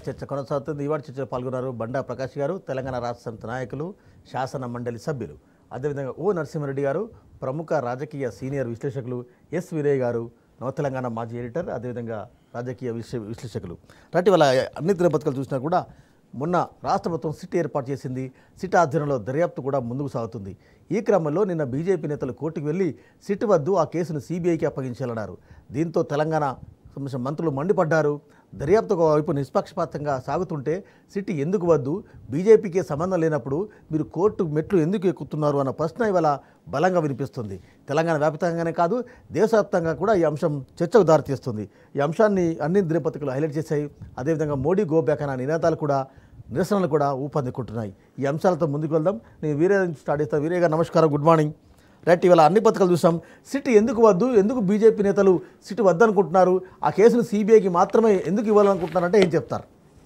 చర్చ కొనసాగుతుంది ఇవాటి చర్చలో పాల్గొన్నారు బండా ప్రకాష్ గారు తెలంగాణ రాష్ట్ర సమితి నాయకులు శాసన మండలి సభ్యులు అదేవిధంగా ఓ నరసింహారెడ్డి గారు ప్రముఖ రాజకీయ సీనియర్ విశ్లేషకులు ఎస్ వీరయ్య గారు నవ తెలంగాణ మాజీ ఎడిటర్ అదేవిధంగా రాజకీయ విశ్లేష విశ్లేషకులు రాటి వాళ్ళ అన్ని దినపత్రికలు చూసినా కూడా మొన్న రాష్ట్ర ప్రభుత్వం సిట్ ఏర్పాటు చేసింది సిట్ ఆధ్వర్యంలో దర్యాప్తు కూడా ముందుకు సాగుతుంది ఈ క్రమంలో నిన్న బీజేపీ నేతలు కోర్టుకు వెళ్లి సిట్ వద్దు ఆ కేసును సీబీఐకి అప్పగించాలన్నారు దీంతో తెలంగాణ సంబంధించిన మంత్రులు మండిపడ్డారు దర్యాప్తు ఒక వైపు నిష్పక్షపాతంగా సాగుతుంటే సిట్ ఎందుకు వద్దు బీజేపీకి సంబంధం లేనప్పుడు మీరు కోర్టు మెట్లు ఎందుకు ఎక్కుతున్నారు అన్న ప్రశ్న ఇవాళ బలంగా వినిపిస్తుంది తెలంగాణ వ్యాప్తంగానే కాదు దేశవ్యాప్తంగా కూడా ఈ అంశం చర్చకు దారితీస్తుంది ఈ అంశాన్ని అన్ని దినపత్రికలు హైలైట్ చేశాయి అదేవిధంగా మోడీ గో బ్యాక్ అన్న నినాదాలు కూడా నిరసనలు కూడా ఊపందుకుంటున్నాయి ఈ అంశాలతో ముందుకు వెళ్దాం నేను వీరే నుంచి స్టార్ట్ చేస్తాను వీరే గారు నమస్కారం గుడ్ మార్నింగ్ రైట్ ఇవాళ అన్ని పథకాలు చూసాం సిట్ ఎందుకు వద్దు ఎందుకు బీజేపీ నేతలు సిట్ వద్దనుకుంటున్నారు ఆ కేసును సిబిఐకి మాత్రమే ఎందుకు ఇవ్వాలనుకుంటున్నారంటే ఏం చెప్తారు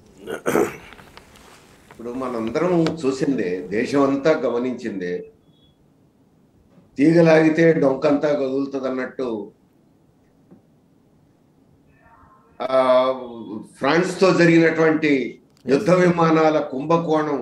ఇప్పుడు మనందరం చూసిందే దేశం అంతా గమనించిందే తీగలాగితే డొంకంతా కదులుతుంది అన్నట్టు ఆ, ఫ్రాన్స్ తో జరిగినటువంటి యుద్ధ విమానాల కుంభకోణం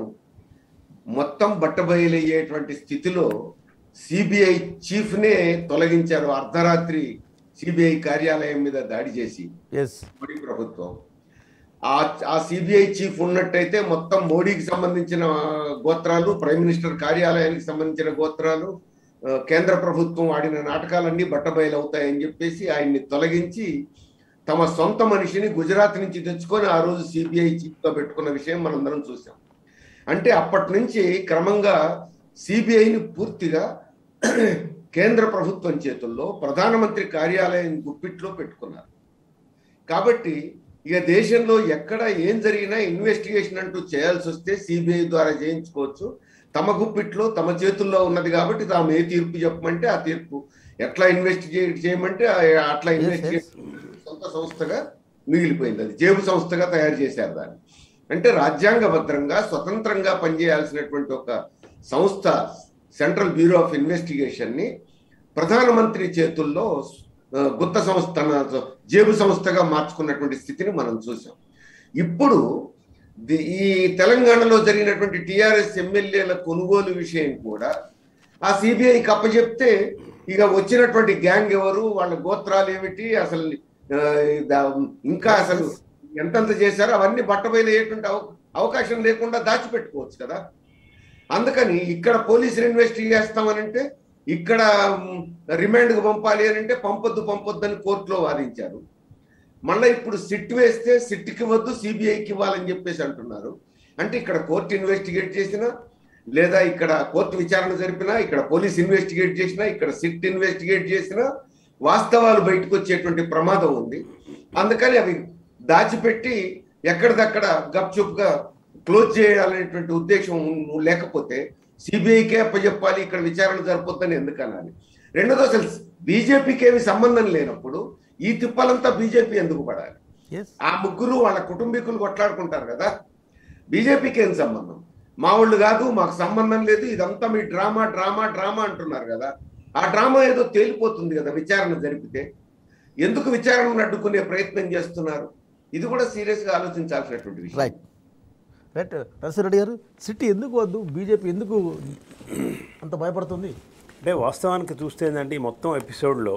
మొత్తం బట్టబయలయ్యేటువంటి స్థితిలో సిబిఐ చీఫ్ నే తొలగించారు అర్ధరాత్రి సిబిఐ కార్యాలయం మీద దాడి చేసి ఎస్ మోడీ ప్రభుత్వం ఆ ఆ సిబిఐ చీఫ్ ఉన్నట్టయితే మొత్తం మోడీకి సంబంధించిన గోత్రాలు ప్రైమ్ మినిస్టర్ కార్యాలయానికి సంబంధించిన గోత్రాలు ఆ, కేంద్ర ప్రభుత్వం ఆడిన నాటకాలన్నీ బట్టబయలు అవుతాయని చెప్పేసి ఆయన్ని తొలగించి తమ సొంత మనిషిని గుజరాత్ నుంచి తెచ్చుకొని ఆ రోజు సిబిఐ చీఫ్ గా పెట్టుకున్న విషయం మనందరం చూసాం అంటే అప్పటి నుంచి క్రమంగా సిబిఐని పూర్తిగా కేంద్ర ప్రభుత్వం చేతుల్లో ప్రధానమంత్రి కార్యాలయం గుప్పిట్లో పెట్టుకున్నారు కాబట్టి ఇక దేశంలో ఎక్కడ ఏం జరిగినా ఇన్వెస్టిగేషన్ అంటూ చేయాల్సి వస్తే సిబిఐ ద్వారా చేయించుకోవచ్చు తమ గుప్పిట్లో తమ చేతుల్లో ఉన్నది కాబట్టి తాము ఏ తీర్పు చెప్పమంటే ఆ తీర్పు ఎట్లా ఇన్వెస్టిగేట్ చేయమంటే ఆ- అట్లా ఇన్వెస్టిగేట్ సొంత సంస్థగా మిగిలిపోయింది అది జేబు సంస్థగా తయారు చేశారు దాన్ని అంటే రాజ్యాంగబద్ధంగా స్వతంత్రంగా పనిచేయాల్సినటువంటి ఒక సంస్థ సెంట్రల్ బ్యూరో ఆఫ్ ఇన్వెస్టిగేషన్ ని ప్రధానమంత్రి చేతుల్లో ఆ, గుత్త సంస్థ తన జేబు సంస్థగా మార్చుకున్నటువంటి స్థితిని మనం చూసాం ఇప్పుడు ది- ఈ తెలంగాణలో జరిగినటువంటి టిఆర్ఎస్ ఎమ్మెల్యేల కొనుగోలు విషయం కూడా ఆ సిబిఐకి అప్పచెప్తే ఇక వచ్చినటువంటి గ్యాంగ్ ఎవరు వాళ్ళ గోత్రాలు ఏమిటి అసలు ఆ, దా- ఇంకా అసలు ఎంతెంత చేశారో అవన్నీ బట్టబయలయ్యేటువంటి అవ- అవకాశం లేకుండా దాచిపెట్టుకోవచ్చు కదా అందుకని ఇక్కడ పోలీసులు ఇన్వెస్టిగేట్ చేస్తామనంటే ఇక్కడ మ్, రిమాండ్కి పంపాలి అని అంటే పంపొద్దు పంపొద్దు అని కోర్టులో వాదించారు మళ్ళీ ఇప్పుడు సిట్ వేస్తే సిట్కి వద్దు సిబిఐకి ఇవ్వాలని చెప్పేసి అంటున్నారు అంటే ఇక్కడ కోర్టు ఇన్వెస్టిగేట్ చేసినా లేదా ఇక్కడ కోర్టు విచారణ జరిపినా ఇక్కడ పోలీస్ ఇన్వెస్టిగేట్ చేసినా ఇక్కడ సిట్ ఇన్వెస్టిగేట్ చేసినా వాస్తవాలు బయటకు వచ్చేటువంటి ప్రమాదం ఉంది అందుకని అవి దాచిపెట్టి ఎక్కడిదక్కడ గప్చుప్గా క్లోజ్ చేయాలనేటువంటి ఉద్దేశం ఉన్- లేకపోతే సిబిఐకే అప్పచెప్పాలి ఇక్కడ విచారణ జరపొద్దని ఎందుకు అనాలి రెండోది అసలు బీజేపీకి ఏమి సంబంధం లేనప్పుడు ఈ తిప్పలంతా బీజేపీ ఎందుకు పడాలి ఎస్ ఆ ముగ్గురు వాళ్ళ కుటుంబీకులు కొట్లాడుకుంటారు కదా బీజేపీకి ఏం సంబంధం మా వాళ్ళు కాదు మాకు సంబంధం లేదు ఇదంతా మీ డ్రామా డ్రామా డ్రామా అంటున్నారు కదా ఆ డ్రామా ఏదో తేలిపోతుంది కదా విచారణ జరిపితే ఎందుకు విచారణను అడ్డుకునే ప్రయత్నం చేస్తున్నారు ఇది కూడా సీరియస్ గా ఆలోచించాల్సినటువంటి విషయం రైట్ రైట్ నరసింహారెడ్డి గారు సిట్ ఎందుకు వద్దు బీజేపీ ఎందుకు అంత భయపడుతుంది అంటే వాస్తవానికి చూస్తే ఏంటంటే ఈ మొత్తం ఎపిసోడ్లో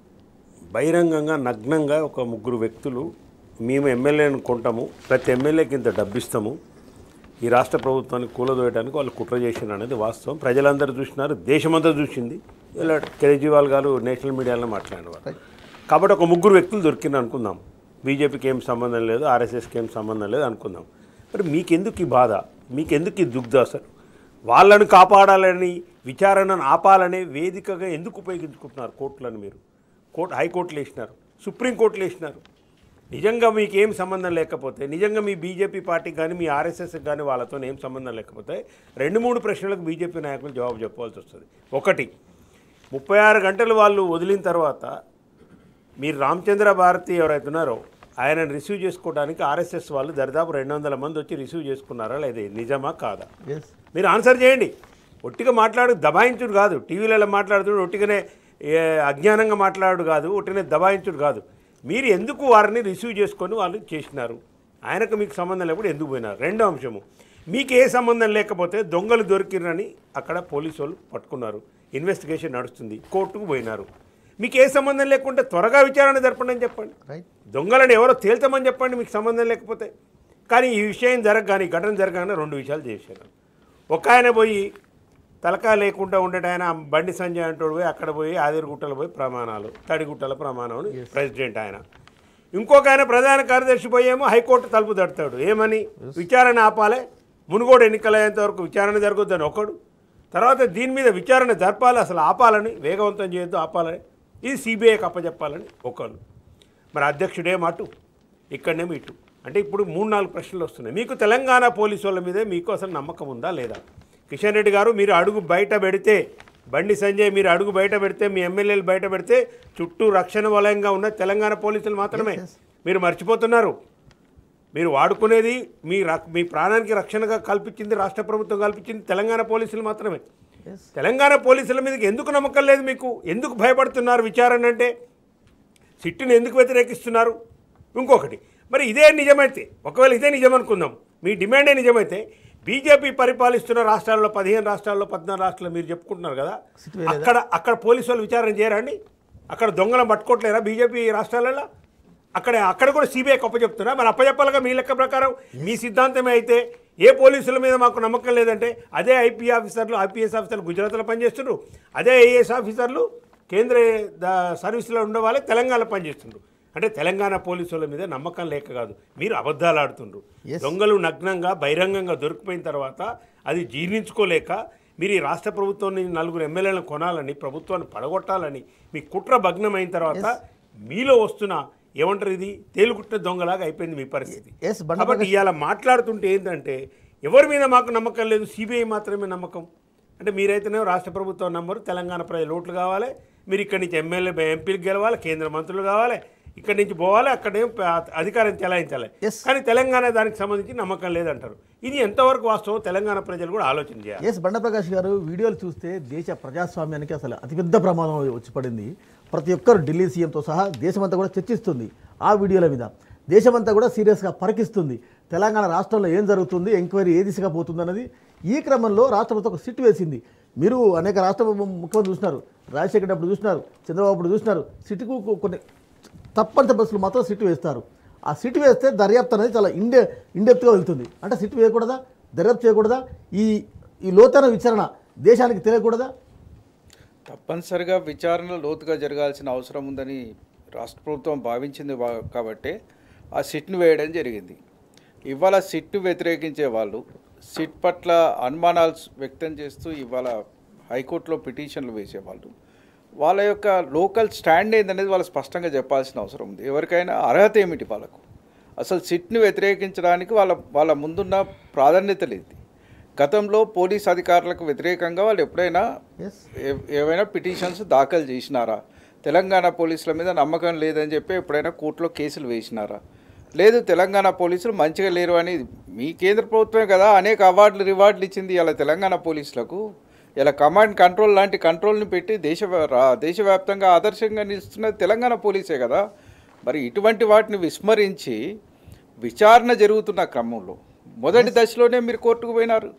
బహిరంగంగా నగ్నంగా ఒక ముగ్గురు వ్యక్తులు మేము ఎమ్మెల్యేని కొంటాము ప్రతి ఎమ్మెల్యేకి ఇంత డబ్బిస్తాము ఈ రాష్ట్ర ప్రభుత్వాన్ని కూలదోయడానికి వాళ్ళు కుట్ర చేసిన అనేది వాస్తవం ప్రజలందరూ చూసినారు దేశమంతా చూసింది ఇలా కేజ్రీవాల్ గారు నేషనల్ మీడియాలో మాట్లాడినవారు కాబట్టి ఒక ముగ్గురు వ్యక్తులు దొరికింది అనుకుందాం బీజేపీకి ఏం సంబంధం లేదు ఆర్ఎస్ఎస్కి ఏం సంబంధం లేదు అనుకుందాం మరి మీకెందుకు ఈ బాధ మీకెందుకు ఈ దుగ్ధ అసలు వాళ్ళను కాపాడాలని విచారణను ఆపాలనే వేదికగా ఎందుకు ఉపయోగించుకుంటున్నారు కోర్టులను మీరు కోర్టు హైకోర్టులు వేసినారు సుప్రీంకోర్టులు వేసినారు నిజంగా మీకు ఏం సంబంధం లేకపోతే నిజంగా మీ బీజేపీ పార్టీకి కానీ మీ ఆర్ఎస్ఎస్కి కానీ వాళ్ళతో ఏం సంబంధం లేకపోతే రెండు మూడు ప్రశ్నలకు బీజేపీ నాయకులు జవాబు చెప్పాల్సి వస్తుంది ఒకటి ముప్పై ఆరు గంటలు వాళ్ళు వదిలిన తర్వాత మీరు రామచంద్ర భారతి ఎవరైతే ఉన్నారో ఆయనను రిసీవ్ చేసుకోవడానికి ఆర్ఎస్ఎస్ వాళ్ళు దరిదాపు రెండు వందల మంది వచ్చి రిసీవ్ చేసుకున్నారా లేదా ఇది నిజమా కాదా ఎస్ మీరు ఆన్సర్ చేయండి ఒట్టిగా మాట్లాడు దబాయించుడు కాదు టీవీలలో మాట్లాడుతుడు ఒట్టిగానే ఏ, అజ్ఞానంగా మాట్లాడు కాదు ఒట్టిగానే దబాయించుడు కాదు మీరు ఎందుకు వారిని రిసీవ్ చేసుకొని వాళ్ళు చేసినారు ఆయనకు మీకు సంబంధం లేకపోతే ఎందుకు పోయినారు రెండో అంశము మీకు ఏ సంబంధం లేకపోతే దొంగలు దొరికిరని అక్కడ పోలీసు వాళ్ళు పట్టుకున్నారు ఇన్వెస్టిగేషన్ నడుస్తుంది కోర్టుకు పోయినారు మీకు ఏ సంబంధం లేకుంటే త్వరగా విచారణ జరపండి అని చెప్పండి రైట్ దొంగలను ఎవరో తేల్చమని చెప్పండి మీకు సంబంధం లేకపోతే కానీ ఈ విషయం జరగగానే ఈ ఘటన జరగగానే రెండు విషయాలు చేశారు ఒక ఆయన పోయి తలకాయ లేకుండా ఉండేట ఆయన బండి సంజయ్ అంటోడు పోయి అక్కడ పోయి ఆదిరిగుట్టలు పోయి ప్రమాణాలు తడిగుట్టల ప్రమాణం అని ప్రెసిడెంట్ ఆయన ఇంకొక ఆయన ప్రధాన కార్యదర్శి పోయేమో హైకోర్టు తలుపు తడతాడు ఏమని విచారణ ఆపాలే మునుగోడు ఎన్నికలయ్యేంత వరకు విచారణ జరగొద్దని ఒకడు తర్వాత దీని మీద విచారణ జరపాలి అసలు ఆపాలని వేగవంతం చేయొద్దు ఆపాలని ఇది సిబిఐకి అప్పచెప్పాలని ఒకళ్ళు మరి అధ్యక్షుడేం అటు ఇక్కడనేమో ఇటు అంటే ఇప్పుడు మూడు నాలుగు ప్రశ్నలు వస్తున్నాయి మీకు తెలంగాణ పోలీసు వాళ్ళ మీదే మీకు అసలు నమ్మకం ఉందా లేదా కిషన్ రెడ్డి గారు మీరు అడుగు బయట పెడితే బండి సంజయ్ మీరు అడుగు బయట పెడితే మీ ఎమ్మెల్యేలు బయట పెడితే చుట్టూ రక్షణ వలయంగా ఉన్న తెలంగాణ పోలీసులు మాత్రమే మీరు మర్చిపోతున్నారు మీరు వాడుకునేది మీ రక్- మీ ప్రాణానికి రక్షణగా కల్పించింది రాష్ట్ర ప్రభుత్వం కల్పించింది తెలంగాణ పోలీసులు మాత్రమే ఎస్ తెలంగాణ పోలీసుల మీదకి ఎందుకు నమ్మకం లేదు మీకు ఎందుకు భయపడుతున్నారు విచారణ అంటే సిట్టుని ఎందుకు వ్యతిరేకిస్తున్నారు ఇంకొకటి మరి ఇదే నిజమైతే ఒకవేళ ఇదే నిజం అనుకుందాం మీ డిమాండే నిజమైతే బీజేపీ పరిపాలిస్తున్న రాష్ట్రాల్లో పదిహేను రాష్ట్రాల్లో పద్నాలుగు రాష్ట్రాల్లో మీరు చెప్పుకుంటున్నారు కదా సిట్టు వేయలేదా? అక్కడ అక్కడ పోలీసు వాళ్ళు విచారణ చేయరండి అక్కడ దొంగలను పట్టుకోవట్లేరా బీజేపీ రాష్ట్రాలలో అక్కడ అక్కడ కూడా సిబిఐ చెప్తున్నా మరి అప్పచెప్పాలిగా మీ లెక్క ప్రకారం మీ సిద్ధాంతమే అయితే ఏ పోలీసుల మీద మాకు నమ్మకం లేదంటే అదే ఐపీ ఆఫీసర్లు ఐపీఎస్ ఆఫీసర్లు గుజరాత్లో పనిచేస్తున్నారు అదే ఐఏఎస్ ఆఫీసర్లు కేంద్ర ద- సర్వీసులో ఉండే వాళ్ళే తెలంగాణలో పనిచేస్తుండ్రు అంటే తెలంగాణ పోలీసుల మీద నమ్మకం లేక కాదు మీరు అబద్ధాలు ఆడుతుండ్రు Yes. దొంగలు నగ్నంగా బహిరంగంగా దొరికిపోయిన తర్వాత అది జీర్ణించుకోలేక మీరు ఈ రాష్ట్ర ప్రభుత్వాన్ని నలుగురు ఎమ్మెల్యేలను కొనాలని ప్రభుత్వాన్ని పడగొట్టాలని మీ కుట్ర భగ్నమైన తర్వాత మీలో వస్తున్న ఏమంటారు ఇది తేలుకుట్టిన దొంగలాగా అయిపోయింది మీ పరిస్థితి ఎస్ బండ కాబట్టి ఇవాళ మాట్లాడుతుంటే ఏంటంటే ఎవరి మీద మాకు నమ్మకం లేదు సిబిఐ మాత్రమే నమ్మకం అంటే మీరైతేనే రాష్ట్ర ప్రభుత్వం నంబరు తెలంగాణ ప్రజలు ఓట్లు కావాలి మీరు ఇక్కడి నుంచి ఎమ్మెల్యే ఎంపీలు గెలవాలి కేంద్ర మంత్రులు కావాలి ఇక్కడి నుంచి పోవాలి అక్కడే అధికారం చెలాయించాలి Yes. కానీ తెలంగాణ దానికి సంబంధించి నమ్మకం లేదంటారు ఇది ఎంతవరకు వాస్తవం తెలంగాణ ప్రజలు కూడా ఆలోచన చేయాలి ఎస్ బండప్రకాష్ గారు వీడియోలు చూస్తే దేశ ప్రజాస్వామ్యానికి అసలు అతిపెద్ద ప్రమాదం వచ్చి పడింది ప్రతి ఒక్కరు ఢిల్లీ సీఎంతో సహా దేశమంతా కూడా చర్చిస్తుంది ఆ వీడియోల మీద దేశమంతా కూడా సీరియస్గా పరికిస్తుంది తెలంగాణ రాష్ట్రంలో ఏం జరుగుతుంది ఎంక్వైరీ ఏ దిశగా పోతుంది అన్నది ఈ క్రమంలో రాష్ట్ర ప్రభుత్వం ఒక సిట్ వేసింది మీరు అనేక రాష్ట్ర ము- ముఖ్యమంత్రులు చూసినారు రాజశేఖర్ అప్పుడు చూసినారు చంద్రబాబు అప్పుడు చూసినారు సిట్కు కొన్ని తప్పనిసరి బస్సులు మాత్రం సిట్ వేస్తారు ఆ సిట్ వేస్తే దర్యాప్తు అనేది చాలా ఇండే ఇండెప్త్గా వెళ్తుంది అంటే సిట్ వేయకూడదా దర్యాప్తు చేయకూడదా ఈ ఈ లోతైన విచారణ దేశానికి తెలియకూడదా తప్పనిసరిగా విచారణ లోతుగా జరగాల్సిన అవసరం ఉందని రాష్ట్ర ప్రభుత్వం భావించింది వా- కాబట్టే ఆ సిట్ను వేయడం జరిగింది ఇవాళ సిట్ను వ్యతిరేకించే వాళ్ళు సిట్ పట్ల అనుమానాలు వ్యక్తం చేస్తూ ఇవాళ హైకోర్టులో పిటిషన్లు వేసేవాళ్ళు వాళ్ళ యొక్క లోకల్ స్టాండ్ ఏందనేది వాళ్ళు స్పష్టంగా చెప్పాల్సిన అవసరం ఉంది ఎవరికైనా అర్హత ఏమిటి వాళ్ళకు అసలు సిట్ని వ్యతిరేకించడానికి వాళ్ళ వాళ్ళ ముందున్న ప్రాధాన్యతలు ఏంటి గతంలో పోలీస్ అధికారులకు వ్యతిరేకంగా వాళ్ళు ఎప్పుడైనా ఎస్ ఏ- ఏవైనా పిటిషన్స్ దాఖలు చేసినారా తెలంగాణ పోలీసుల మీద నమ్మకం లేదని చెప్పి ఎప్పుడైనా కోర్టులో కేసులు వేసినారా లేదు తెలంగాణ పోలీసులు మంచిగా లేరు అని మీ కేంద్ర ప్రభుత్వమే కదా అనేక అవార్డులు రివార్డులు ఇచ్చింది ఇలా తెలంగాణ పోలీసులకు ఇలా కమాండ్ కంట్రోల్ లాంటి కంట్రోల్ని పెట్టి దేశ రా- దేశవ్యాప్తంగా ఆదర్శంగా నిలుస్తున్నది తెలంగాణ పోలీసే కదా మరి ఇటువంటి వాటిని విస్మరించి విచారణ జరుగుతున్న క్రమంలో మొదటి దశలోనే మీరు కోర్టుకు పోయినారు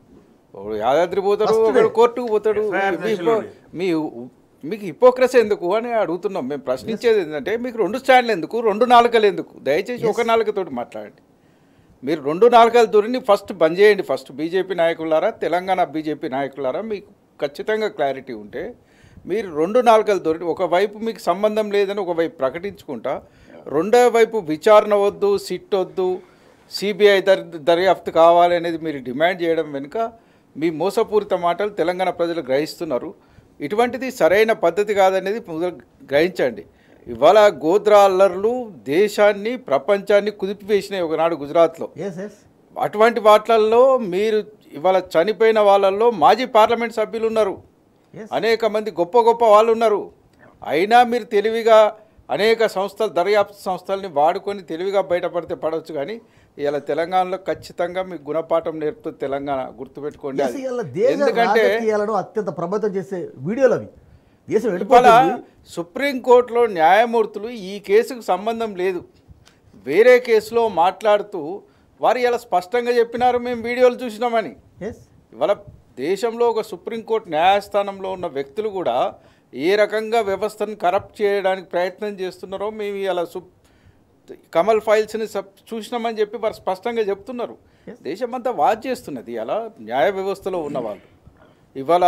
ఒకడు యాదాద్రి పోతాడు First ఒకడు day. కోర్టుకు పోతాడు FIR మీ హిపో- దశలోనే. మీ మీకు హిపోక్రసీ ఎందుకు అని అడుగుతున్నాం మేము ప్రశ్నించేది ఏంటంటే మీకు రెండు స్టాండ్లు ఎందుకు రెండు నాలుకలు ఎందుకు దయచేసి ఒక నాలుకతోటి మాట్లాడండి మీరు రెండు నాలుకలు దొరిని ఫస్ట్ బంద్ చేయండి ఫస్ట్ బీజేపీ నాయకులారా తెలంగాణ బీజేపీ నాయకులారా మీకు ఖచ్చితంగా క్లారిటీ ఉంటే మీరు రెండు నాలుకలు దొరికి ఒకవైపు మీకు సంబంధం లేదని ఒకవైపు ప్రకటించుకుంటా రెండో వైపు విచారణ వద్దు సిట్ వద్దు సిబిఐ దర్ దర్యాప్తు కావాలి అనేది మీరు డిమాండ్ చేయడం వెనుక మీ మోసపూరిత మాటలు తెలంగాణ ప్రజలు గ్రహిస్తున్నారు ఇటువంటిది సరైన పద్ధతి కాదనేది మొదలు గ్రహించండి ఇవాళ గోద్రా అల్లర్లు దేశాన్ని ప్రపంచాన్ని కుదిపివేసినాయి ఒకనాడు గుజరాత్లో ఎస్ ఎస్ అటువంటి వాటిల్లో మీరు ఇవాళ చనిపోయిన వాళ్ళల్లో మాజీ పార్లమెంట్ సభ్యులు ఉన్నారు Yes. అనేక మంది గొప్ప గొప్ప వాళ్ళు ఉన్నారు అయినా మీరు తెలివిగా అనేక సంస్థలు దర్యాప్తు సంస్థల్ని వాడుకొని తెలివిగా బయటపడితే పడవచ్చు కానీ ఇలా తెలంగాణలో ఖచ్చితంగా మీకు గుణపాఠం నేర్పుతుంది తెలంగాణ గుర్తుపెట్టుకోండి ఎస్ అది. ఇవాళ దేశ ఎందుకంటే రాజకీయాలను అత్యంత ప్రభావితం చేసే వీడియోలు అవి దేశం ఇవాళ వెళ్ళిపోతుంది సుప్రీంకోర్టులో న్యాయమూర్తులు ఈ కేసుకు సంబంధం లేదు వేరే కేసులో మాట్లాడుతూ వారు ఇలా స్పష్టంగా చెప్పినారు మేము వీడియోలు చూసినామని ఎస్ ఇవాళ దేశంలో ఒక సుప్రీంకోర్టు న్యాయస్థానంలో ఉన్న వ్యక్తులు కూడా ఏ రకంగా వ్యవస్థను కరప్ట్ చేయడానికి ప్రయత్నం చేస్తున్నారో మేము ఇలా సుప్ కమల్ ఫైల్స్ని సబ్ చూసినామని చెప్పి వారు స్పష్టంగా చెప్తున్నారు దేశమంతా వాచ్ చేస్తున్నది అలా న్యాయ వ్యవస్థలో ఉన్నవాళ్ళు ఇవాళ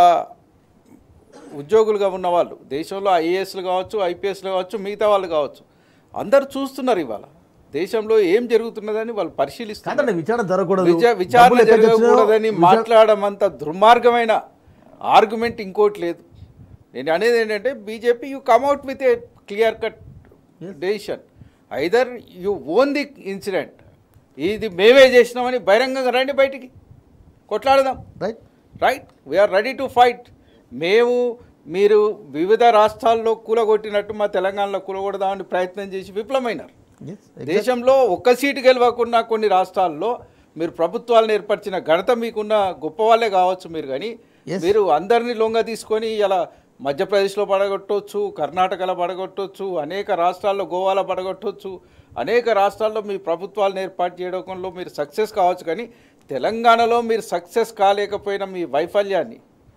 ఉద్యోగులుగా ఉన్నవాళ్ళు దేశంలో ఐఏఎస్లు కావచ్చు ఐపీఎస్లు కావచ్చు మిగతా వాళ్ళు కావచ్చు అందరు చూస్తున్నారు ఇవాళ దేశంలో ఏం జరుగుతున్నదని వాళ్ళు పరిశీలిస్తున్నారు కాదండి విచారణ జరగకూడదు విచా- విచారణ డబ్బులు ఎక్కడికి వచ్చినాయో జరగకూడదని విచారణ- మాట్లాడడం అంత దుర్మార్గమైన ఆర్గ్యుమెంట్ ఇంకోటి లేదు నేను అనేది ఏంటంటే BJP you come out with a clear cut decision either you own the incident ఇది మేమే చేసినామని బహిరంగంగా రండి బయటికి కొట్లాడదాం right right we are ready to fight మేము మీరు వివిధ రాష్ట్రాల్లో కూలగొట్టినట్టు మా తెలంగాణలో కూలగొడదామని ప్రయత్నం చేసి విఫలమైనారు ఎస్ దేశంలో ఒక్క సీటు గెలవకుండా కొన్ని రాష్ట్రాల్లో మీరు ప్రభుత్వాలను ఏర్పరిచిన ఘనత మీకున్న గొప్ప వాళ్ళే కావచ్చు మీరు కానీ Yes. మీరు అందరినీ లొంగ తీసుకొని ఇలా మధ్యప్రదేశ్లో పడగొట్టవచ్చు కర్ణాటకలో పడగొట్టవచ్చు అనేక రాష్ట్రాల్లో గోవాలో పడగొట్టవచ్చు అనేక రాష్ట్రాల్లో మీ ప్రభుత్వాలను ఏర్పాటు చేయడంలో మీరు సక్సెస్ కావచ్చు కానీ తెలంగాణలో మీరు సక్సెస్ కాలేకపోయిన మీ వైఫల్యాన్ని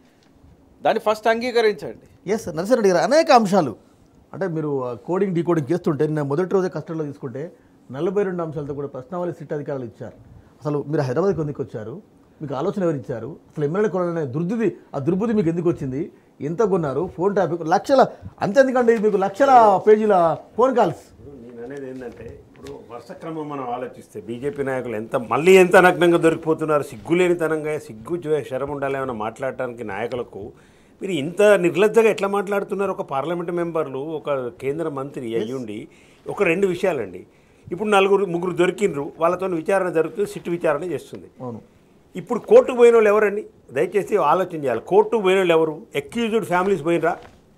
దాన్ని ఫస్ట్ అంగీకరించండి ఎస్ నరసింహరెడ్డి గారు అనేక అంశాలు అంటే మీరు ఆ, కోడింగ్ డీకోడింగ్ చేస్తుంటే నేను మొదటి రోజే కస్టడీలో తీసుకుంటే నలభై రెండు అంశాలతో కూడా ప్రశ్నావళి సిట్ అధికారులు ఇచ్చారు అసలు మీరు హైదరాబాద్కి ఎందుకు వచ్చారు మీకు ఆలోచన ఎవరు ఇచ్చారు అసలు ఎమ్మెల్యే కొనాలనే దుర్బుద్ధి ఆ దుర్బుద్ధి మీకు ఎందుకు వచ్చింది ఎంత కొన్నారు ఫోన్ టాపిక్ లక్షల అంతెందుకండి మీకు లక్షల పేజీల ఫోన్ కాల్స్ నేను అనేది ఏంటంటే ఇప్పుడు వరుస క్రమం మనం ఆలోచిస్తే బీజేపీ నాయకులు ఎంత మళ్ళీ ఎంత నగ్నంగా దొరికిపోతున్నారు సిగ్గులేనితనంగా సిగ్గు జ్వ- శరం ఉండాలి ఏమైనా మాట్లాడటానికి నాయకులకు మీరు ఇంత నిర్లజ్జగా ఎట్లా మాట్లాడుతున్నారు ఒక పార్లమెంట్ మెంబర్లు ఒక కేంద్ర మంత్రి అయ్యుండి ఒక రెండు విషయాలండి ఇప్పుడు నలుగురు ముగ్గురు దొరికిండ్రు వాళ్ళతో విచారణ జరుగుతుంది సిట్ విచారణ చేస్తుంది అవును ఇప్పుడు కోర్టుకు పోయిన వాళ్ళు ఎవరండి దయచేసి ఆలోచన చేయాలి కోర్టుకు పోయిన వాళ్ళు ఎవరు ఎక్యూజ్డ్ ఫ్యామిలీస్ పోయినరా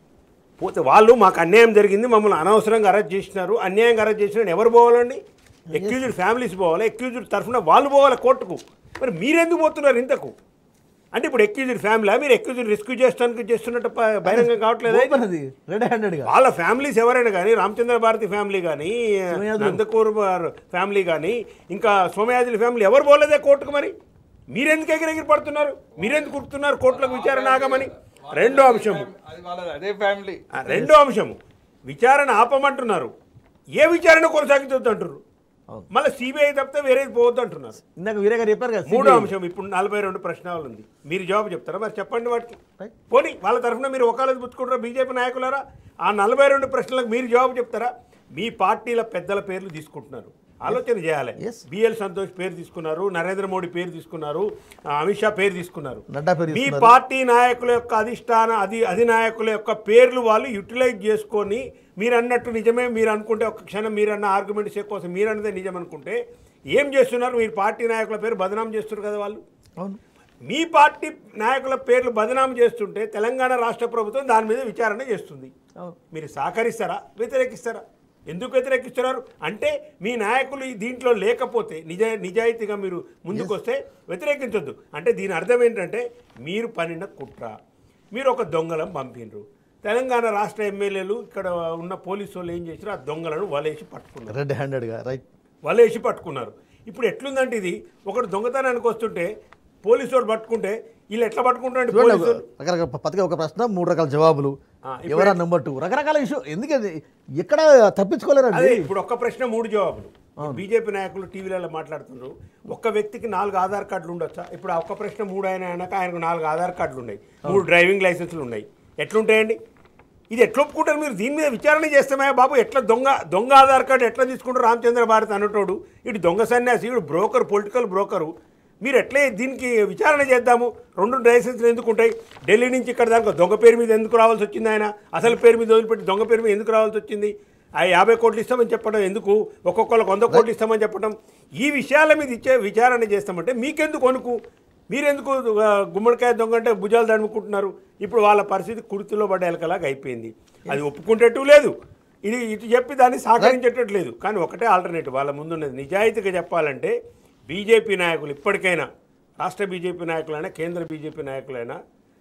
పోతే వాళ్ళు మాకు అన్యాయం జరిగింది మమ్మల్ని అనవసరంగా అరెస్ట్ చేసినారు అన్యాయంగా అరెస్ట్ చేసిన ఎవరు పోవాలండి ఎక్యూజ్డ్ ఫ్యామిలీస్ పోవాలి ఎక్యూజ్డ్ తరఫున వాళ్ళు పోవాలి కోర్టుకు మరి మీరెందుకు పోతున్నారు ఇంతకు అంటే ఇప్పుడు ఎక్యూజ్డ్ ఫ్యామిలీ మీరు ఎక్యూజ్డ్ రెస్క్యూ చేస్తానికి చేస్తున్నట్టు ప- బహిరంగం కావట్లేదు ఓపెన్ అది రెడ్ హ్యాండెడ్గా వాళ్ళ ఫ్యామిలీస్ ఎవరైనా కానీ రామచంద్ర భారతి ఫ్యామిలీ కానీ సోమయాజులు. నందకూర్ వారు ఫ్యామిలీ కానీ ఇంకా సోమయాజుల ఫ్యామిలీ ఎవరు పోలేదే కోర్టుకు మరి మీరెందుకు ఎగిరెగిరి పడుతున్నారు మీరెందుకు కుడుతున్నారు కోర్టులకు విచారణ ఆగమని రెండో అంశము అది వాళ్ళది అదే ఫ్యామిలీ ఆ, రెండో అంశము విచారణ ఆపమంటున్నారు ఏ విచారణ కొనసాగించొద్దు అంటున్నారు అవును. మళ్ళీ సిబిఐ తప్పితే వేరేది పోవద్దు అంటున్నారు ఇందాక వీరే గారు చెప్పారు కదా మూడో CBI. అంశం ఇప్పుడు నలభై రెండు ప్రశ్నలు ఉంది మీరు జవాబు చెప్తారా మరి చెప్పండి వాటికి Right. పోనీ వాళ్ళ తరఫున మీరు ఒకళ్ళది పుచ్చుకుంటారా బీజేపీ నాయకులారా ఆ నలభై రెండు ప్రశ్నలకు మీరు జవాబు చెప్తారా మీ పార్టీల పెద్దల పేర్లు తీసుకుంటున్నారు ఆలోచన చేయాలి Yes. బిఎల్ సంతోష్ పేరు తీసుకున్నారు నరేంద్ర మోడీ పేరు తీసుకున్నారు ఆ, అమిత్ షా పేరు తీసుకున్నారు నడ్డా పేరు మీ తీసుకున్నారు. పార్టీ నాయకుల యొక్క అధిష్టాన అధి అధినాయకుల యొక్క పేర్లు వాళ్ళు యూటిలైజ్ చేసుకొని మీరు అన్నట్టు నిజమే మీరు అనుకుంటే ఒక క్షణం మీరు అన్న ఆర్గ్యుమెంట్స్ కోసం మీరు అన్నదే నిజం అనుకుంటే ఏం చేస్తున్నారు మీరు పార్టీ నాయకుల పేరు బదనాం చేస్తున్నారు కదా వాళ్ళు అవును మీ పార్టీ నాయకుల పేర్లు బదనాం చేస్తుంటే తెలంగాణ రాష్ట్ర ప్రభుత్వం దాని మీద విచారణ చేస్తుంది అవును మీరు సహకరిస్తారా వ్యతిరేకిస్తారా ఎందుకు వ్యతిరేకిస్తున్నారు అంటే మీ నాయకులు ఈ దీంట్లో లేకపోతే నిజ నిజాయితీగా మీరు ముందుకు వస్తే వ్యతిరేకించొద్దు అంటే దీని అర్థం ఏంటంటే మీరు పనిన కుట్ర మీరు ఒక దొంగలను పంపినరు తెలంగాణ రాష్ట్ర ఎమ్మెల్యేలు ఇక్కడ ఉన్న పోలీసు వాళ్ళు ఏం చేశారు ఆ దొంగలను వలేసి పట్టుకున్నారు రెడ్ హ్యాండెడ్గా రైట్ వలేసి పట్టుకున్నారు ఇప్పుడు ఎట్లుందంటే ఇది ఒకడు దొంగతనానికి వస్తుంటే పోలీసు వాడు పట్టుకుంటే వీళ్ళు ఎట్లా పట్టుకుంటారంటే చూడండి పోలీసు ఒక- రకరకాల పత్రిక ఒక ప్రశ్న మూడు రకాల జవాబులు ఆ, ఇప్పుడు- ఎవరా నెంబర్ టూ రకరకాల ఇష్యూ ఎందుకంటే ఎక్కడ తప్పించుకోలేరండి అదే ఇప్పుడు ఒక్క ప్రశ్న మూడు జవాబులు బీజేపీ నాయకులు టీవీలలో మాట్లాడుతున్నారు ఒక్క వ్యక్తికి నాలుగు ఆధార్ కార్డులు ఉండొచ్చా ఇప్పుడు ఆ ఒక్క ప్రశ్న మూడు ఆయన అయినాక ఆయనకు నాలుగు ఆధార్ కార్డులు ఉన్నాయి మూడు డ్రైవింగ్ లైసెన్సులు ఉన్నాయి ఎట్లుంటాయండి ఇది ఎట్లా ఒప్పుకుంటారు మీరు దీని మీద విచారణ చేస్తామే బాబు ఎట్లా దొంగ దొంగ ఆధార్ కార్డు ఎట్లా తీసుకుంటారు రామచంద్ర భారత్ అన్నటోడు ఇటు దొంగ సన్యాసి ఇటు బ్రోకర్ పొలిటికల్ బ్రోకరు మీరు ఎట్లే దీనికి విచారణ చేద్దాము రెండు లైసెన్స్లు ఎందుకు ఉంటాయి ఢిల్లీ నుంచి ఇక్కడ దాకా దొంగ పేరు మీద ఎందుకు రావాల్సి వచ్చింది ఆయన అసలు పేరు మీద వదిలిపెట్టి దొంగ పేరు మీద ఎందుకు రావాల్సి వచ్చింది ఆ యాభై కోట్లు ఇస్తామని చెప్పడం ఎందుకు ఒక్కొక్కరికి వంద కోట్లు ఇస్తామని చెప్పడం ఈ విషయాల మీద ఇచ్చే విచారణ చేస్తామంటే మీకెందుకు కొనుకు మీరెందుకు ఆ, గుమ్మడికాయ దొంగ అంటే భుజాలు దడుముకుంటున్నారు ఇప్పుడు వాళ్ళ పరిస్థితి కుర్తిలో పడ్డ ఎలకలాగా అయిపోయింది అది ఒప్పుకుంటట్టు లేదు ఇది ఇటు చెప్పి దాన్ని సహకరించేటట్టు లేదు కానీ ఒకటే ఆల్టర్నేటివ్ వాళ్ళ ముందున్నది నిజాయితీగా చెప్పాలంటే బీజేపీ నాయకులు ఇప్పటికైనా రాష్ట్ర బీజేపీ నాయకులైనా కేంద్ర బీజేపీ నాయకులైనా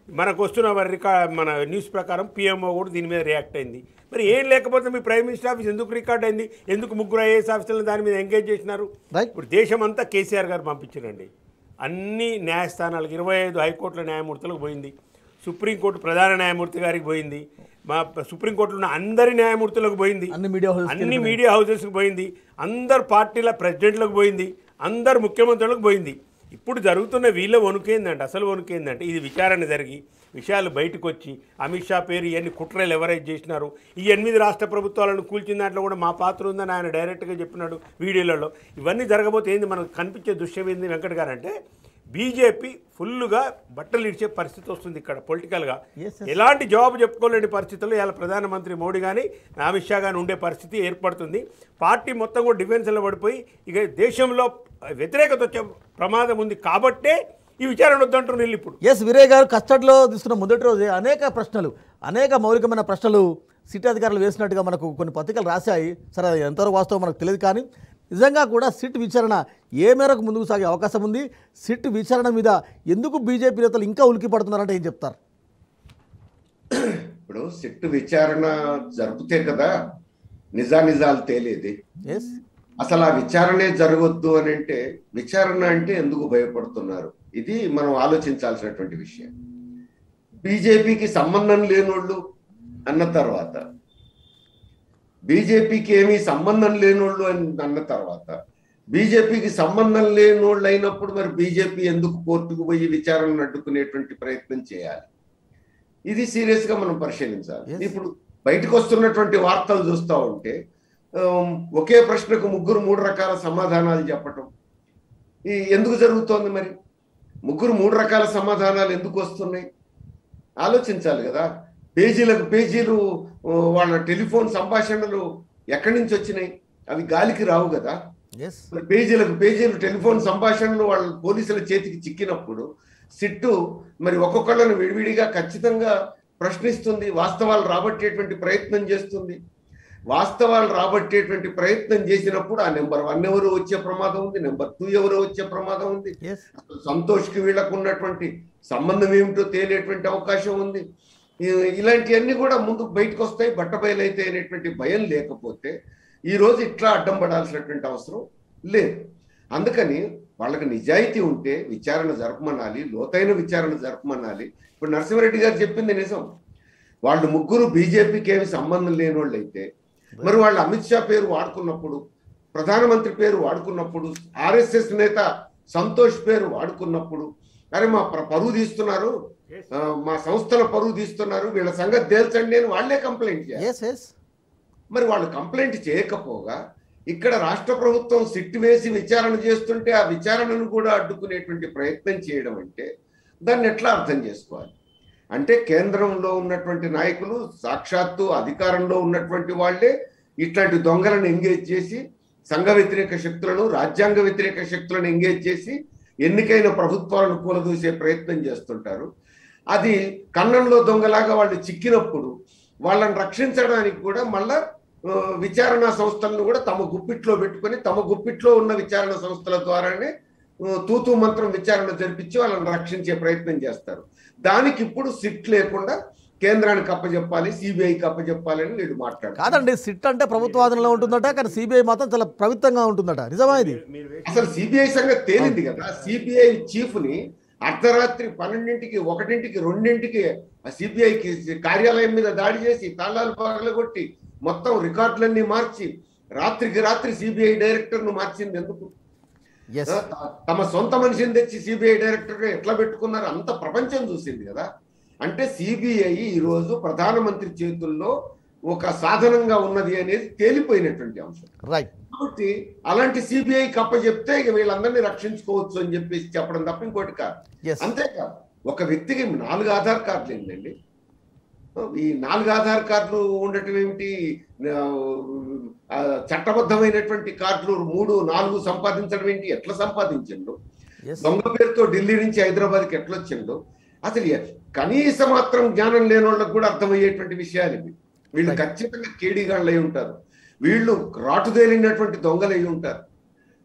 మనకు వస్తున్న మరి రికా మన న్యూస్ ప్రకారం పిఎంఓ కూడా దీని మీద రియాక్ట్ అయింది మరి ఏం లేకపోతే మీ ప్రైమ్ మినిస్టర్ ఆఫీస్ ఎందుకు రికార్డ్ అయింది ఎందుకు ముగ్గురు ఐఏఎస్ ఆఫీసర్లను దాని మీద ఎంగేజ్ చేసినారు Right. ఇప్పుడు దేశం అంతా కేసీఆర్ గారు పంపించారండి అన్ని న్యాయస్థానాలకు ఇరవై ఐదు హైకోర్టుల న్యాయమూర్తులకు పోయింది సుప్రీంకోర్టు ప్రధాన న్యాయమూర్తి గారికి పోయింది మా సుప్రీంకోర్టులో ఉన్న అందరి న్యాయమూర్తులకు పోయింది అన్ని మీడియా హౌసెస్కి అన్ని వెళ్ళినాయి. మీడియా హౌసెస్కి పోయింది అందరు పార్టీల ప్రెసిడెంట్లకు పోయింది అందరు ముఖ్యమంత్రులకు పోయింది ఇప్పుడు జరుగుతున్న వీళ్ళ వణుకేందంటే అసలు వణుకేందంటే ఇది విచారణ జరిగి విషయాలు బయటకు వచ్చి అమిత్ షా పేరు ఇవన్నీ కుట్రలు ఎవరైతే చేసినారు ఈ ఎనిమిది రాష్ట్ర ప్రభుత్వాలను కూల్చిన దాంట్లో కూడా మా పాత్ర ఉందని ఆయన డైరెక్ట్గా చెప్పినాడు వీడియోలలో ఇవన్నీ జరగబోతే ఏంది మనకు కనిపించే దృశ్యం ఏంది వెంకట్ గారు అంటే బీజేపీ ఫుల్గా బట్టలు ఇచ్చే పరిస్థితి వస్తుంది ఇక్కడ పొలిటికల్గా Yes, yes. ఎలాంటి జవాబు చెప్పుకోలేని పరిస్థితుల్లో ఇలా ప్రధానమంత్రి మోడీ కానీ అమిత్ షా కానీ ఉండే పరిస్థితి ఏర్పడుతుంది పార్టీ మొత్తం కూడా డిఫెన్స్లో పడిపోయి ఇక దేశంలో వ్యతిరేకత వచ్చే ప్రమాదం ఉంది కాబట్టే ఈ విచారణ వద్దంటారు వీళ్ళు ఇప్పుడు ఎస్ వీరయ్య గారు కస్టడీలో తీసుకున్న మొదటి రోజే అనేక ప్రశ్నలు అనేక మౌలికమైన ప్రశ్నలు సిట్ అధికారులు వేసినట్టుగా మనకు కొన్ని పత్రికలు రాశాయి సరే అది ఎంతవరకు వాస్తవం మనకు తెలియదు కానీ నిజంగా కూడా సిట్ విచారణ ఏ మేరకు ముందుకు సాగే అవకాశం ఉంది సిట్ విచారణ మీద ఎందుకు బీజేపీ నేతలు ఇంకా ఉలికి పడుతున్నారంటే ఏం చెప్తారు ఇప్పుడు సిట్టు విచారణ జరిపితే కదా నిజానిజాలు తేలేది ఎస్ అసలు ఆ విచారణే జరగొద్దు అని అంటే విచారణ అంటే ఎందుకు భయపడుతున్నారు ఇది మనం ఆలోచించాల్సినటువంటి విషయం బీజేపీకి సంబంధం లేనోళ్ళు అన్న తర్వాత బీజేపీకి ఏమీ సంబంధం లేనోళ్ళు అని అన్న తర్వాత బీజేపీకి సంబంధం లేనోళ్ళు అయినప్పుడు మరి బీజేపీ ఎందుకు కోర్టుకు పోయి విచారణను అడ్డుకునేటువంటి ప్రయత్నం చేయాలి ఇది సీరియస్ గా మనం పరిశీలించాలి Yes. ఇప్పుడు బయటకు వస్తున్నటువంటి వార్తలు చూస్తూ ఉంటే ఆమ్, ఒకే ప్రశ్నకు ముగ్గురు మూడు రకాల సమాధానాలు చెప్పటం ఈ ఎందుకు జరుగుతోంది మరి ముగ్గురు మూడు రకాల సమాధానాలు ఎందుకు వస్తున్నాయి ఆలోచించాలి కదా పేజీలకు పేజీలు ఆ, వాళ్ళ టెలిఫోన్ సంభాషణలు ఎక్కడి నుంచి వచ్చినాయి అవి గాలికి రావు కదా ఎస్ మరి పేజీలకు పేజీలు టెలిఫోన్ సంభాషణలు వాళ్ళ పోలీసుల చేతికి చిక్కినప్పుడు సిట్టు మరి ఒక్కొక్కళ్ళని విడివిడిగా ఖచ్చితంగా ప్రశ్నిస్తుంది వాస్తవాలు రాబట్టేటువంటి ప్రయత్నం చేస్తుంది వాస్తవాలు రాబట్టేటువంటి ప్రయత్నం చేసినప్పుడు ఆ నెంబర్ వన్ ఎవరు వచ్చే ప్రమాదం ఉంది నెంబర్ టూ ఎవరు వచ్చే ప్రమాదం ఉంది ఎస్ అసలు సంతోష్కి వీళ్ళకు ఉన్నటువంటి సంబంధం ఏమిటో తేలేటువంటి అవకాశం ఉంది ఈ- ఇలాంటివన్నీ కూడా ముందుకు బయటకు వస్తాయి బట్టబయలైతే అనేటువంటి భయం లేకపోతే ఈ రోజు ఇట్లా అడ్డం పడాల్సినటువంటి అవసరం లేదు అందుకని వాళ్ళకి నిజాయితీ ఉంటే విచారణ జరపమనాలి లోతైన విచారణ జరపమనాలి ఇప్పుడు నరసింహారెడ్డి గారు చెప్పింది నిజం వాళ్ళు ముగ్గురు బీజేపీకి ఏమి సంబంధం లేని వాళ్ళు అయితే మరి వాళ్ళు అమిత్ షా పేరు వాడుకున్నప్పుడు ప్రధానమంత్రి పేరు వాడుకున్నప్పుడు ఆర్ఎస్ఎస్ నేత సంతోష్ పేరు వాడుకున్నప్పుడు అరే మా ప్ర- పరువు తీస్తున్నారు ఆ, మా సంస్థల పరువు తీస్తున్నారు వీళ్ళ సంగతి తేల్చండి అని వాళ్ళే కంప్లైంట్ చేయాలి ఎస్ ఎస్ మరి వాళ్ళు కంప్లైంట్ చేయకపోగా ఇక్కడ రాష్ట్ర ప్రభుత్వం సిట్టు వేసి విచారణ చేస్తుంటే ఆ విచారణను కూడా అడ్డుకునేటువంటి ప్రయత్నం చేయడం అంటే దాన్ని ఎట్లా అర్థం చేసుకోవాలి అంటే కేంద్రంలో ఉన్నటువంటి నాయకులు సాక్షాత్తు అధికారంలో ఉన్నటువంటి వాళ్ళే ఇట్లాంటి దొంగలను ఎంగేజ్ చేసి సంఘ వ్యతిరేక శక్తులను రాజ్యాంగ వ్యతిరేక శక్తులను ఎంగేజ్ చేసి ఎన్నికైన ప్రభుత్వాలను కూలదూసే ప్రయత్నం చేస్తుంటారు అది కన్నంలో దొంగలాగా వాళ్ళు చిక్కినప్పుడు వాళ్ళని రక్షించడానికి కూడా మళ్ళా ఆ, విచారణ సంస్థలను కూడా తమ గుప్పిట్లో పెట్టుకొని తమ గుప్పిట్లో ఉన్న విచారణ సంస్థల ద్వారానే ఆ, తూతూ మంత్రం విచారణ జరిపించి వాళ్ళని రక్షించే ప్రయత్నం చేస్తారు దానికి ఇప్పుడు సిట్ లేకుండా కేంద్రానికి అప్పచెప్పాలి సిబిఐకి అప్పచెప్పాలి అని వీళ్ళు మాట్లాడారు కాదండి సిట్ అంటే ప్రభుత్వాధీనంలో ఉంటుందట కానీ సిబిఐ మాత్రం చాలా ప్రభుత్వంగా ఉంటుందట నిజమా ఇది అసలు సిబిఐ సంగతి తేలింది కదా సిబిఐ చీఫ్ ని అర్ధరాత్రి పన్నెండింటికి ఒకటింటికి రెండింటికి ఆ సిబిఐకి కార్యాలయం మీద దాడి చేసి తాళాలు పగలగొట్టి మొత్తం రికార్డులన్నీ మార్చి రాత్రికి రాత్రి సిబిఐ డైరెక్టర్ ను మార్చింది ఎందుకు ఎస్ త- తమ సొంత మనిషిని తెచ్చి సిబిఐ డైరెక్టర్ గా ఎట్లా పెట్టుకున్నారు అంత ప్రపంచం చూసింది కదా అంటే సిబిఐ ఈ రోజు ప్రధానమంత్రి చేతుల్లో ఒక సాధనంగా ఉన్నది అనేది తేలిపోయినటువంటి అంశం రైట్ కాబట్టి అలాంటి సిబిఐ కప్ప చెప్తే ఇక వీళ్ళందరినీ రక్షించుకోవచ్చు అని చెప్పేసి చెప్పడం తప్ప ఇంకోటి కాదు ఎస్ అంతేకాదు ఒక వ్యక్తికి నాలుగు ఆధార్ కార్డులు ఏంటండి ఈ నాలుగు ఆధార్ కార్డులు ఉండటం ఏమిటి ఆ, చట్టబద్ధమైనటువంటి కార్డులు మూడు నాలుగు సంపాదించడం ఏంటి ఎట్లా సంపాదించిండు ఎస్ దొంగ పేరుతో ఢిల్లీ నుంచి హైదరాబాద్కి ఎట్లా వచ్చిండు అసలు ఎ- కనీస మాత్రం జ్ఞానం లేని వాళ్ళకి కూడా అర్థమయ్యేటువంటి విషయాలు ఇవి వీళ్ళు Right. ఖచ్చితంగా కేడీగాళ్ళు అయి ఉంటారు వీళ్ళు రాటుదేలినటువంటి దొంగలు అయి ఉంటారు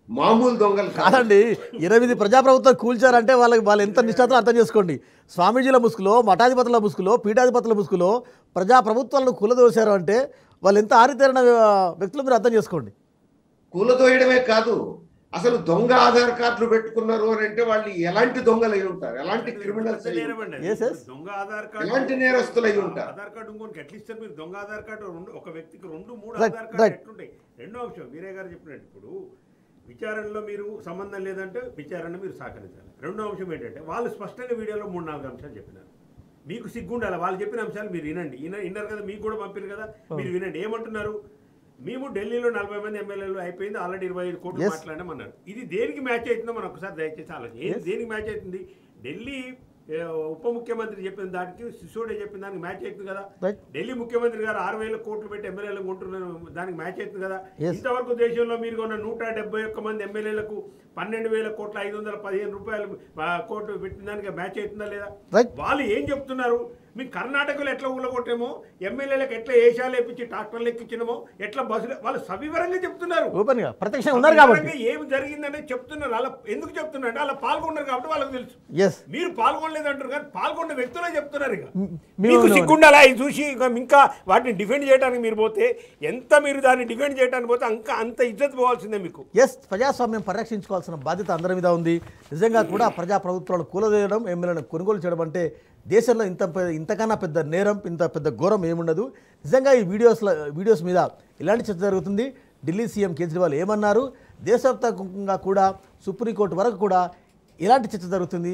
మామూలు దొంగలు కాదు. కాదండి ఎనిమిది ప్రజాప్రభుత్వం కూల్చారంటే వాళ్ళకి వాళ్ళు ఎంత నిష్ఠాతో అర్థం చేసుకోండి స్వామీజీల ముసుగులో మఠాధిపతుల ముసుగులో పీఠాధిపతుల ముసుగులో ప్రజాప్రభుత్వాలను కూలదోశారు అంటే వాళ్ళు ఎంత ఆరితేరిన ఆ, వ్యక్తులు మీరు అర్థం చేసుకోండి కూలదోయడమే కాదు అసలు దొంగ ఆధార్ కార్డులు పెట్టుకున్నారు అని అంటే వాళ్ళు ఎలాంటి దొంగలు అయి ఉంటారు ఎలాంటి క్రిమినల్స్ అయి ఉంటారు? Yes, yes. దొంగ ఆధార్ కార్డు ఎలాంటి నేరస్తులు అయి ఉంటారు? ఆధార్ కార్డు ఇంకోటి ఎట్లా ఇస్తారు మీరు దొంగ ఆధార్ కార్డు రెండు ఒక వ్యక్తికి రెండు మూడు Right, ఆధార్ కార్డు right. ఎట్లుంటాయి రెండో అంశం వీరే గారు చెప్పినట్టు ఇప్పుడు విచారణలో మీరు సంబంధం లేదంటే విచారణ మీరు సహకరించాలి రెండో అంశం ఏంటంటే వాళ్ళు స్పష్టంగా వీడియోలో మూడు నాలుగు అంశాలు చెప్పినారు మీకు సిగ్గుండాలి వాళ్ళు చెప్పిన అంశాలు మీరు వినండి విన- విన్నారు కదా మీకు కూడా పంపారు కదా మీరు వినండి ఏమంటున్నారు మేము ఢిల్లీలో నలభై మంది ఎమ్మెల్యేలు అయిపోయింది ఆల్రెడీ ఇరవై ఐదు కోట్లు Yes. మాట్లాడామన్నారు ఇది దేనికి మ్యాచ్ అవుతుందో మనం ఒకసారి దయచేసి ఆలోచన ఏది దేనికి మ్యాచ్ అవుతుంది ఢిల్లీ ఏ, ఉప ముఖ్యమంత్రి చెప్పిన దానికి సిసోడే చెప్పిన దానికి మ్యాచ్ అవుతుంది కదా Right. ఢిల్లీ ముఖ్యమంత్రి గారు ఆరు వేల కోట్లు పెట్టి ఎమ్మెల్యేలు కొంటున్నారు దానికి మ్యాచ్ అవుతుంది కదా Yes. ఇంతవరకు దేశంలో మీరు కొన్న నూట డెబ్బై ఒక్క మంది ఎమ్మెల్యేలకు పన్నెండు వేల కోట్ల ఐదు వందల పదిహేను రూపాయలు ఆ, కోట్లు పెట్టిన దానికి మ్యాచ్ అవుతుందా లేదా Right. వాళ్ళు ఏం చెప్తున్నారు మీ కర్ణాటకలో ఎట్లా ఊళ్ళగొట్టామో ఎమ్మెల్యేలకు ఎట్లా ఏషాలు ఎక్కించి ట్రాక్టర్లు ఎక్కించినామో ఎట్లా బస్సులు వాళ్ళు సవివరంగా చెప్తున్నారు ఓపెన్ గా ప్రత్యక్షంగా ఉన్నారు కాబట్టి సవివరంగా ఏమి జరిగిందనే చెప్తున్నారు అలా ఎందుకు చెప్తున్నారు అంటే అలా పాల్గొన్నారు కాబట్టి వాళ్ళకి తెలుసు ఎస్ మీరు పాల్గొనలేదు అంటారు కానీ పాల్గొన్న వ్యక్తులే చెప్తున్నారు ఇక మ్, మీకు మేము- సిగ్గుండాలా ఇది చూసి ఇక ఇంకా వాటిని డిఫెండ్ చేయడానికి మీరు పోతే ఎంత మీరు దాన్ని డిఫెండ్ చేయడానికి పోతే ఇంకా అంత ఇజ్జత్ పోవాల్సిందే మీకు ఎస్ ప్రజాస్వామ్యం పరిరక్షించుకోవాల్సిన బాధ్యత అందరి మీద ఉంది నిజంగా కూడా ప్రజా ప్రభుత్వాలను కూలదేయడం ఎమ్మెల్యేలను కొనుగోలు చేయడం అంటే దేశంలో ఇంత పె- ఇంతకన్నా పెద్ద నేరం ఇంత పెద్ద ఘోరం ఏముండదు నిజంగా ఈ వీడియోస్లో వీడియోస్ మీద ఇలాంటి చర్చ జరుగుతుంది ఢిల్లీ సీఎం కేజ్రీవాల్ ఏమన్నారు దేశవ్యాప్తంగా కూడా సుప్రీంకోర్టు వరకు కూడా ఇలాంటి చర్చ జరుగుతుంది